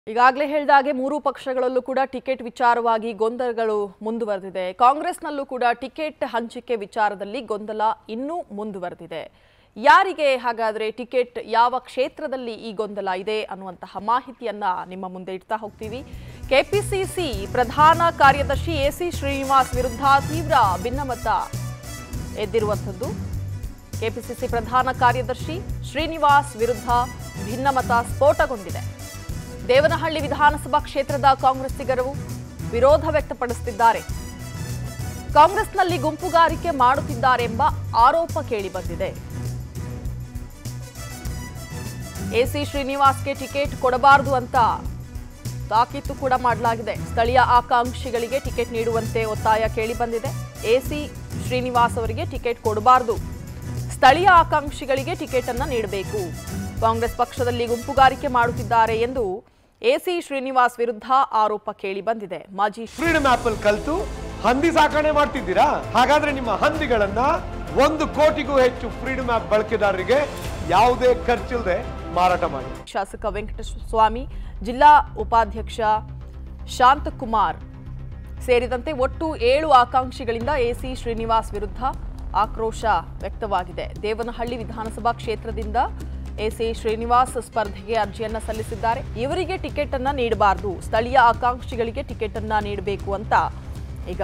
ಈಗಾಗಲೇ ಹೇಳಿದಾಗೆ ಮೂರು ಪಕ್ಷಗಳಲ್ಲೂ ಕೂಡ ಟಿಕೆಟ್ ವಿಚಾರವಾಗಿ ಗೊಂದಲಗಳು ಮುಂದುವರೆದಿದೆ ಕಾಂಗ್ರೆಸ್ನಲ್ಲೂ ಕೂಡ ಟಿಕೆಟ್ ಹಂಚಿಕೆ ವಿಚಾರದಲ್ಲಿ ಗೊಂದಲ ಇನ್ನೂ ಮುಂದುವರೆದಿದೆ ಯಾರಿಗೆ ಹಾಗಾದ್ರೆ ಟಿಕೆಟ್ ಯಾವ ಕ್ಷೇತ್ರದಲ್ಲಿ ಈ ಗೊಂದಲ ಇದೆ ಅನ್ನುವಂತಹ ಮಾಹಿತಿಯನ್ನ ನಿಮ್ಮ ಮುಂದೆ ಇಡ್ತಾ ಹೋಗ್ತೀವಿ ಕೆಪಿಸಿಸಿ ಪ್ರಧಾನ ಕಾರ್ಯದರ್ಶಿ ಎಸಿ ಶ್ರೀನಿವಾಸ್ ವಿರುದ್ಧ ತೀವ್ರ ಭಿನ್ನಮತ ಎದ್ದಿರುವಂಥದ್ದು ಕೆಪಿಸಿಸಿ ಪ್ರಧಾನ ಕಾರ್ಯದರ್ಶಿ ಶ್ರೀನಿವಾಸ್ ವಿರುದ್ಧ ಭಿನ್ನಮತ ಸ್ಫೋಟಗೊಂಡಿದೆ ದೇವನಹಳ್ಳಿ ವಿಧಾನಸಭಾ ಕ್ಷೇತ್ರದ ಕಾಂಗ್ರೆಸ್ಸಿಗರು ವಿರೋಧ ವ್ಯಕ್ತಪಡಿಸುತ್ತಿದ್ದಾರೆ ಕಾಂಗ್ರೆಸ್ನಲ್ಲಿ ಗುಂಪುಗಾರಿಕೆ ಮಾಡುತ್ತಿದ್ದಾರೆಂಬ ಆರೋಪ ಕೇಳಿಬಂದಿದೆ ಎಸಿ ಶ್ರೀನಿವಾಸ್ಗೆ ಟಿಕೆಟ್ ಕೊಡಬಾರದು ಅಂತ ತಾಕೀತು ಕೂಡ ಮಾಡಲಾಗಿದೆ ಸ್ಥಳೀಯ ಆಕಾಂಕ್ಷಿಗಳಿಗೆ ಟಿಕೆಟ್ ನೀಡುವಂತೆ ಒತ್ತಾಯ ಕೇಳಿಬಂದಿದೆ ಎಸಿ ಶ್ರೀನಿವಾಸ್ ಅವರಿಗೆ ಟಿಕೆಟ್ ಕೊಡಬಾರದು ಸ್ಥಳೀಯ ಆಕಾಂಕ್ಷಿಗಳಿಗೆ ಟಿಕೆಟ್ ಅನ್ನ ನೀಡಬೇಕು ಕಾಂಗ್ರೆಸ್ ಪಕ್ಷದಲ್ಲಿ ಗುಂಪುಗಾರಿಕೆ ಮಾಡುತ್ತಿದ್ದಾರೆ ಎಂದು ಎಸಿ ಶ್ರೀನಿವಾಸ್ ವಿರುದ್ಧ ಆರೋಪ ಕೇಳಿಬಂದಿದೆ ಮಾಜಿ ಫ್ರೀಡಮ್ ಆಪ್ ಅಲ್ಲಿ ಕಲ್ತು ಹಂದಿ ಸಾಕಣೆ ಮಾಡ್ತಿದ್ದೀರಾ ಹಾಗಾದ್ರೆ ನಿಮ್ಮ ಹಂದಿಗಳನ್ನ ಒಂದು ಕೋಟಿಗೂ ಹೆಚ್ಚು ಫ್ರೀಡಮ್ ಆಪ್ ಬಳಕೆದಾರರಿಗೆ ಯಾವುದೇ ಖರ್ಚಿಲ್ಲದೆ ಮಾರಾಟ ಮಾಡಿ ಶಾಸಕ ವೆಂಕಟಸ್ವಾಮಿ ಜಿಲ್ಲಾ ಉಪಾಧ್ಯಕ್ಷ ಶಾಂತಕುಮಾರ್ ಸೇರಿದಂತೆ ಒಟ್ಟು ಏಳು ಆಕಾಂಕ್ಷಿಗಳಿಂದ ಎಸಿ ಶ್ರೀನಿವಾಸ್ ವಿರುದ್ಧ ಆಕ್ರೋಶ ವ್ಯಕ್ತವಾಗಿದೆ ದೇವನಹಳ್ಳಿ ವಿಧಾನಸಭಾ ಕ್ಷೇತ್ರದಿಂದ ಎಸಿ ಶ್ರೀನಿವಾಸ್ ಸ್ಪರ್ಧೆಗೆ ಅರ್ಜಿಯನ್ನ ಸಲ್ಲಿಸಿದ್ದಾರೆ ಇವರಿಗೆ ಟಿಕೆಟ್ ಅನ್ನ ನೀಡಬಾರದು ಸ್ಥಳೀಯ ಆಕಾಂಕ್ಷಿಗಳಿಗೆ ಟಿಕೆಟ್ ಅನ್ನ ನೀಡಬೇಕು ಅಂತ ಈಗ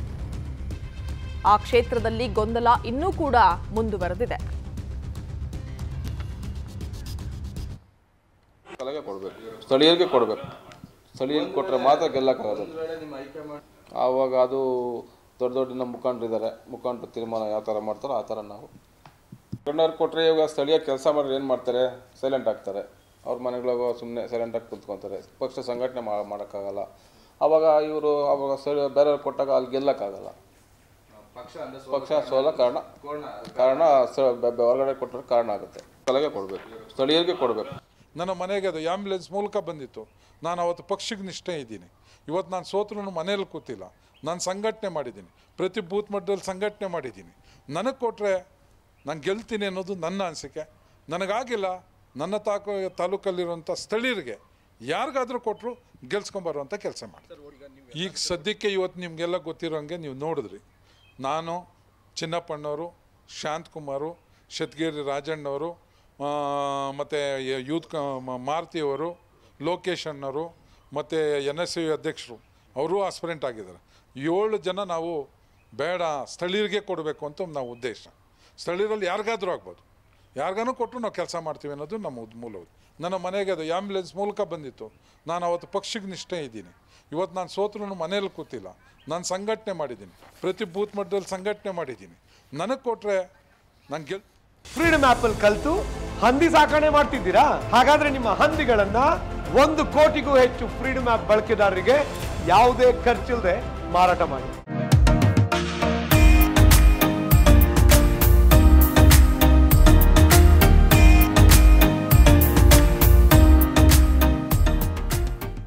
ಆ ಕ್ಷೇತ್ರದಲ್ಲಿ ಗೊಂದಲ ಇನ್ನೂ ಕೂಡ ಮುಂದುವರೆದಿದೆ ಸ್ಥಳಕ್ಕೆ ಕೊಡಬೇಕು ಸ್ಥಳೀಯರಿಗೆ ಕೊಡಬೇಕು ಸ್ಥಳೀಯರಿಗೆ ಕೊಟ್ಟರೆ ಮಾತ್ರ ಗೆಲ್ಲಕ್ಕಾಗೋದು ಆವಾಗ ಅದು ದೊಡ್ಡ ದೊಡ್ಡ ನಮ್ಮ ಮುಖಂಡರಿದ್ದಾರೆ ಮುಖಂಡರು ತೀರ್ಮಾನ ಯಾವ ಥರ ಮಾಡ್ತಾರೋ ಆ ಥರ ನಾವು ಮುಖಂಡರು ಕೊಟ್ಟರೆ ಇವಾಗ ಸ್ಥಳೀಯ ಕೆಲಸ ಮಾಡಿದ್ರೆ ಏನು ಮಾಡ್ತಾರೆ ಸೈಲೆಂಟ್ ಆಗ್ತಾರೆ ಅವ್ರ ಮನೆಗಳಾಗ ಸುಮ್ಮನೆ ಸೈಲೆಂಟಾಗಿ ಕುತ್ಕೊತಾರೆ ಪಕ್ಷ ಸಂಘಟನೆ ಮಾ- ಮಾಡೋಕ್ಕಾಗಲ್ಲ ಆವಾಗ ಇವರು ಆವಾಗ ಸ್ಥಳೀಯ ಬೇರೆಯವ್ರು ಕೊಟ್ಟಾಗ ಅಲ್ಲಿ ಗೆಲ್ಲಕ್ಕಾಗಲ್ಲ ಪಕ್ಷ ಸೋಲ ಕಾರಣ ಕಾರಣ ಸ- ಬೆ- ಬೆ- ಹೊರಗಡೆ ಕೊಟ್ಟರೆ ಕಾರಣ ಆಗುತ್ತೆ ಸ್ಥಳಕ್ಕೆ ಕೊಡಬೇಕು ಸ್ಥಳೀಯರಿಗೆ ಕೊಡಬೇಕು ನನ್ನ ಮನೆಗೆ ಅದು ಆ್ಯಂಬುಲೆನ್ಸ್ ಮೂಲಕ ಬಂದಿತ್ತು ನಾನು ಅವತ್ತು ಪಕ್ಷಕ್ಕೆ ನಿಷ್ಠೆ ಇದ್ದೀನಿ ಇವತ್ತು ನಾನು ಸೋತ್ರೂ ಮನೇಲಿ ಕೂತಿಲ್ಲ ನಾನು ಸಂಘಟನೆ ಮಾಡಿದ್ದೀನಿ ಪ್ರತಿ ಬೂತ್ ಮಟ್ಟದಲ್ಲಿ ಸಂಘಟನೆ ಮಾಡಿದ್ದೀನಿ ನನಗೆ ಕೊಟ್ಟರೆ ನಾನು ಗೆಲ್ತೀನಿ ಅನ್ನೋದು ನನ್ನ ಅನಿಸಿಕೆ ನನಗಾಗಿಲ್ಲ ನನ್ನ ತಾಕು ತಾಲೂಕಲ್ಲಿರುವಂಥ ಸ್ಥಳೀಯರಿಗೆ ಯಾರಿಗಾದರೂ ಕೊಟ್ಟರು ಗೆಲ್ಸ್ಕೊಂಬರುವಂಥ ಕೆಲಸ ಮಾಡಿ ಈಗ ಸದ್ಯಕ್ಕೆ ಇವತ್ತು ನಿಮಗೆಲ್ಲ ಗೊತ್ತಿರೋಂಗೆ ನೀವು ನೋಡಿದ್ರಿ ನಾನು ಚಿನ್ನಪ್ಪಣ್ಣವರು ಶಾಂತಕುಮಾರು ಶತ್ಗೇರಿ ರಾಜಣ್ಣವರು ಮತ್ತು ಯೂತ್ ಕ- ಮ- ಮಾರುತಿಯವರು ಲೋಕೇಶ್ ಅಣ್ಣವರು ಮತ್ತು ಎನ್ ಎಸ್ ಯು ಅಧ್ಯಕ್ಷರು ಅವರು ಆಸ್ಪಿರೆಂಟ್ ಆಗಿದ್ದಾರೆ ಏಳು ಜನ ನಾವು ಬೇಡ ಸ್ಥಳೀಯರಿಗೆ ಕೊಡಬೇಕು ಅಂತ ನಾವು ಉದ್ದೇಶ ಸ್ಥಳೀಯರಲ್ಲಿ ಯಾರಿಗಾದ್ರೂ ಆಗ್ಬೋದು ಯಾರಿಗಾನು ಕೊಟ್ಟರು ನಾವು ಕೆಲಸ ಮಾಡ್ತೀವಿ ಅನ್ನೋದು ನಮ್ಮ ಉದ್- ಮೂಲ ಉದ್ದೇಶ. ನನ್ನ ಮನೆಗೆ ಅದು ಆ್ಯಂಬುಲೆನ್ಸ್ ಮೂಲಕ ಬಂದಿತ್ತು ನಾನು ಅವತ್ತು ಪಕ್ಷಕ್ಕೆ ನಿಷ್ಠೆ ಇದ್ದೀನಿ ಇವತ್ತು ನಾನು ಸೋತ್ರೂ ಮನೇಲಿ ಕೂತಿಲ್ಲ ನಾನು ಸಂಘಟನೆ ಮಾಡಿದ್ದೀನಿ ಪ್ರತಿ ಬೂತ್ ಮಟ್ಟದಲ್ಲಿ ಸಂಘಟನೆ ಮಾಡಿದ್ದೀನಿ ನನಗೆ ಕೊಟ್ಟರೆ ನಾನು ಗೆಲ್ ಫ್ರೀಡಮ್ ಆಪ್ ಅಲ್ಲಿ ಕಲ್ತು ಹಂದಿ ಸಾಕಣೆ ಮಾಡ್ತಿದ್ದೀರಾ ಹಾಗಾದ್ರೆ ನಿಮ್ಮ ಹಂದಿಗಳನ್ನ ಒಂದು ಕೋಟಿಗೂ ಹೆಚ್ಚು ಫ್ರೀಡಮ್ ಆಪ್ ಬಳಕೆದಾರರಿಗೆ ಯಾವುದೇ ಖರ್ಚಿಲ್ಲದೆ ಮಾರಾಟ ಮಾಡಿ